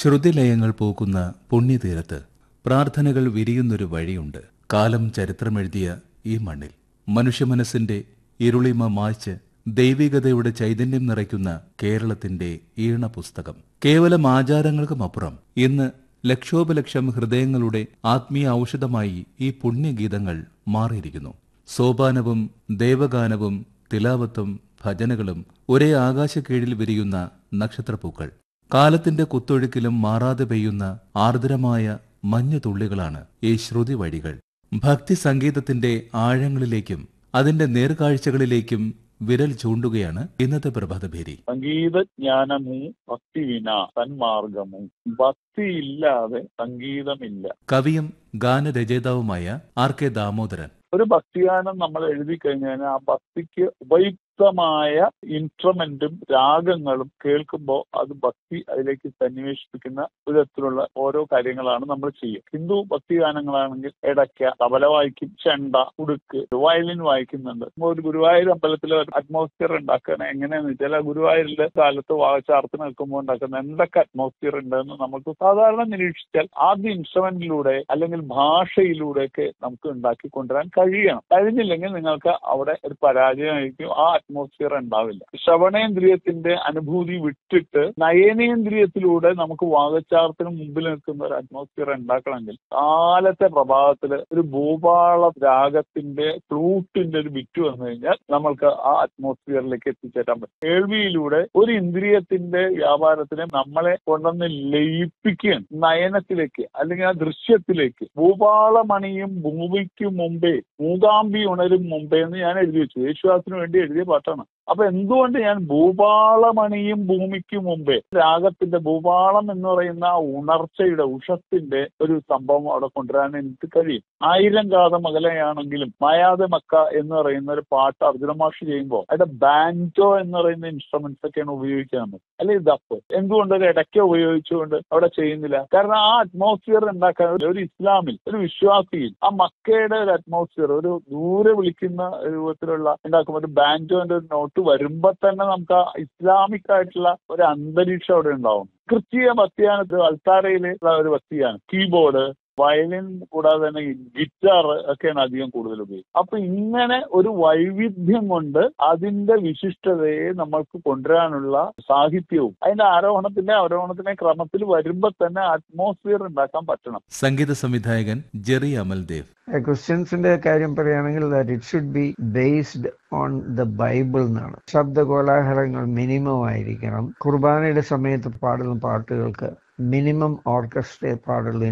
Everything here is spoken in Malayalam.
ശ്രുതിലയങ്ങൾ പൂക്കുന്ന പുണ്യതീരത്ത് പ്രാർത്ഥനകൾ വിരിയുന്നൊരു വഴിയുണ്ട് കാലം ചരിത്രമെഴുതിയ ഈ മണ്ണിൽ മനുഷ്യമനസ്സിന്റെ ഇരുളിമ മായ്ച്ച് ദൈവികതയുടെ ചൈതന്യം നിറയ്ക്കുന്ന കേരളത്തിന്റെ ഈണ പുസ്തകം കേവലം ആചാരങ്ങൾക്കുമപ്പുറം ഇന്ന് ലക്ഷോപലക്ഷം ഹൃദയങ്ങളുടെ ആത്മീയ ഔഷധമായി ഈ പുണ്യഗീതങ്ങൾ മാറിയിരിക്കുന്നു സോപാനവും ദേവഗാനവും തിലാവത്തും ഭജനകളും ഒരേ ആകാശക്കീഴിൽ വിരിയുന്ന നക്ഷത്രപ്പൂക്കൾ കാലത്തിന്റെ കുത്തൊഴുക്കിലും മാറാതെ പെയ്യുന്ന ആർദ്രമായ മഞ്ഞുതുള്ളികളാണ് ഈ ശ്രുതി വഴികൾ ഭക്തി സംഗീതത്തിന്റെ ആഴങ്ങളിലേക്കും അതിന്റെ നേർക്കാഴ്ചകളിലേക്കും വിരൽ ചൂണ്ടുകയാണ് ഇന്നത്തെ പ്രഭാതഭേരി സംഗീതജ്ഞാനമു ഭക്തി വിന സന്മാർഗമു ഭക്തിയില്ലാതെ സംഗീതമില്ല കവിയും ഗാനരചയിതാവുമായ ആർ കെ ദാമോദരൻ ഒരു ഭക്തിഗാനം നമ്മൾ എഴുതി കഴിഞ്ഞാൽ ആ ഭക്തിക്ക് ഉപയുക്തമായ ഇൻസ്ട്രുമെന്റും രാഗങ്ങളും കേൾക്കുമ്പോൾ അത് ഭക്തി അതിലേക്ക് സന്നിവേശിപ്പിക്കുന്ന വിധത്തിലുള്ള ഓരോ കാര്യങ്ങളാണ് നമ്മൾ ചെയ്യുക ഹിന്ദു ഭക്തിഗാനങ്ങളാണെങ്കിൽ ഇടയ്ക്ക തബല വായിക്കും ചെണ്ട ഉടുക്ക് വയലിൻ വായിക്കുന്നുണ്ട് നമ്മൾ ഒരു ഗുരുവായൂർ അമ്പലത്തിൽ ഒരു അറ്റ്മോസ്ഫിയർ ഉണ്ടാക്കുകയാണ് എങ്ങനെയാന്ന് വെച്ചാൽ ആ ഗുരുവായൂരിലെ കാലത്ത് വാചാർത്ത് നിൽക്കുമ്പോൾ ഉണ്ടാക്കുന്ന എന്തൊക്കെ അറ്റ്മോസ്ഫിയർ ഉണ്ടെന്ന് നമുക്ക് സാധാരണ നിരീക്ഷിച്ചാൽ ആദ്യ ഇൻസ്ട്രുമെന്റിലൂടെ അല്ലെങ്കിൽ ഭാഷയിലൂടെയൊക്കെ നമുക്ക് ഉണ്ടാക്കി കൊണ്ടുവരാൻ കഴിയണം കഴിഞ്ഞില്ലെങ്കിൽ നിങ്ങൾക്ക് അവിടെ ഒരു പരാജയമായിരിക്കും ആ അറ്റ്മോസ്ഫിയർ ഉണ്ടാവില്ല ശ്രവണേന്ദ്രിയത്തിന്റെ അനുഭൂതി വിട്ടിട്ട് നയനേന്ദ്രിയത്തിലൂടെ നമുക്ക് വാഗച്ചാർത്തിന് മുമ്പിൽ നിൽക്കുന്ന ഒരു അറ്റ്മോസ്ഫിയർ ഉണ്ടാക്കണമെങ്കിൽ കാലത്തെ പ്രഭാതത്തിൽ ഒരു ഭൂപാള രാഗത്തിന്റെ ഫ്ലൂട്ടിന്റെ ഒരു ബിറ്റ് വന്നു കഴിഞ്ഞാൽ നമ്മൾക്ക് ആ അറ്റ്മോസ്ഫിയറിലേക്ക് എത്തിച്ചേരാൻ പറ്റും കേൾവിയിലൂടെ ഒരു ഇന്ദ്രിയത്തിന്റെ വ്യാപാരത്തിനെ നമ്മളെ കൊണ്ടുവന്ന് ലയിപ്പിക്കുകയാണ് നയനത്തിലേക്ക് അല്ലെങ്കിൽ ആ ദൃശ്യത്തിലേക്ക് ഭൂപാളമണിയും ഭൂമിക്ക് മുമ്പേ മൂകാംബി ഉണരും മുമ്പേ എന്ന് ഞാൻ എഴുതി വെച്ചു യേശുദാസിന് വേണ്ടി എഴുതിയ പാട്ടാണ് അപ്പൊ എന്തുകൊണ്ട് ഞാൻ ഭൂപാളമണിയും ഭൂമിക്ക് മുമ്പേ രാഗത്തിന്റെ ഭൂപാളം എന്ന് പറയുന്ന ആ ഉണർച്ചയുടെ ഉഷത്തിന്റെ ഒരു സംഭവം അവിടെ കൊണ്ടുവരാൻ എനിക്ക് കഴിയും ആയിരം കാത മകലയാണെങ്കിലും മായാതെ മക്ക എന്ന് പറയുന്ന ഒരു പാട്ട് അർജുന മാഷ് ചെയ്യുമ്പോൾ അവിടെ ബാൻജോ എന്ന് പറയുന്ന ഇൻസ്ട്രുമെന്റ്സ് ഒക്കെയാണ് ഉപയോഗിക്കുന്നത് അല്ലെങ്കിൽ ദപ്പ് എന്തുകൊണ്ട് ഒരു ഇടയ്ക്ക് ഉപയോഗിച്ചുകൊണ്ട് അവിടെ ചെയ്യുന്നില്ല കാരണം ആ അറ്റ്മോസ്ഫിയർ ഉണ്ടാക്കാൻ ഒരു ഇസ്ലാമിൽ ഒരു വിശ്വാസിയിൽ ആ മക്കയുടെ ഒരു അറ്റ്മോസ്ഫിയർ ഒരു ദൂരെ വിളിക്കുന്ന രൂപത്തിലുള്ള ഉണ്ടാക്കുമ്പോൾ ഒരു ബാൻജോന്റെ ഒരു നോട്ട് വരുമ്പോ തന്നെ നമുക്ക് ആ ഇസ്ലാമിക് ആയിട്ടുള്ള ഒരു അന്തരീക്ഷം അവിടെ ഉണ്ടാവും ക്രിസ്തീയ ഭക്തിയാനത്ത് അൾത്താരയിലുള്ള ഒരു ഭക്തിയാണ് കീബോർഡ് വയലിൻ കൂടാതെ തന്നെ ഗിറ്റാർ ഒക്കെയാണ് അധികം കൂടുതൽ ഉപയോഗിക്കുന്നത് അപ്പൊ ഇങ്ങനെ ഒരു വൈവിധ്യം കൊണ്ട് അതിന്റെ വിശിഷ്ടതയെ നമ്മൾക്ക് കൊണ്ടുവരാനുള്ള സാഹിത്യവും അതിന്റെ ആരോഹണത്തിന്റെ അവരോഹണത്തിന്റെ ക്രമത്തിൽ വരുമ്പോ തന്നെ അറ്റ്മോസ്ഫിയർ ഉണ്ടാക്കാൻ പറ്റണം സംഗീത സംവിധായകൻ ജെറി അമൽദേവ് ക്രിസ്ത്യൻസിന്റെ കാര്യം പറയുകയാണെങ്കിൽ that it should be based on the Bible എന്നാണ് ശബ്ദ കോലാഹലങ്ങൾ മിനിമം ആയിരിക്കണം കുർബാനയുടെ സമയത്ത് പാടുന്ന പാട്ടുകൾക്ക് മിനിമം ഓർക്കസ്ട്രയെ പാടുള്ളൂ